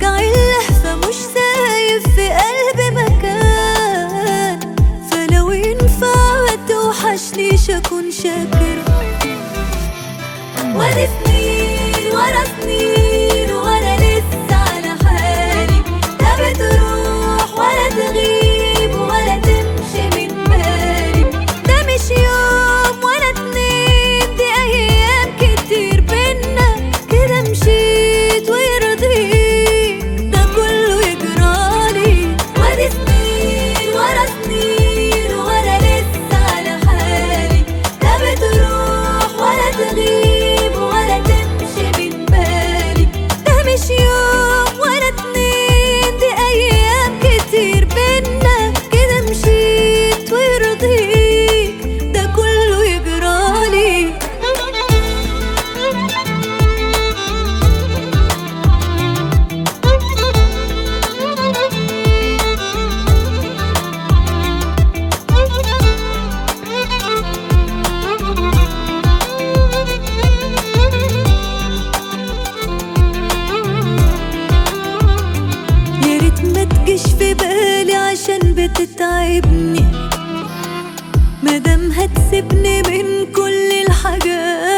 وجع اللهفة مش سايب في قلبي مكان فلو ينفع ما توحشنيش أكون شاكرة وادي سنين ورا سنين وانا لسه على حالي لا بتروح ولا تغيب ولا تمشي من بالي ده مش يوم ولا اتنين دي ايام كتير بينا كده مشيت ويرضيك ده كله يجرالي وادي سنين ورا سنين وانا لسه على حالي لا بتروح ولا تغيب ولا تمشي من بالي ده مش يوم ولا اتنين دي ايام كتير بينا كده مشيت ويرضيك ده كله يجرالي يا ريت ما تجيش في بالي عشان بتتعبني مادام هتسيبني من كل الحاجات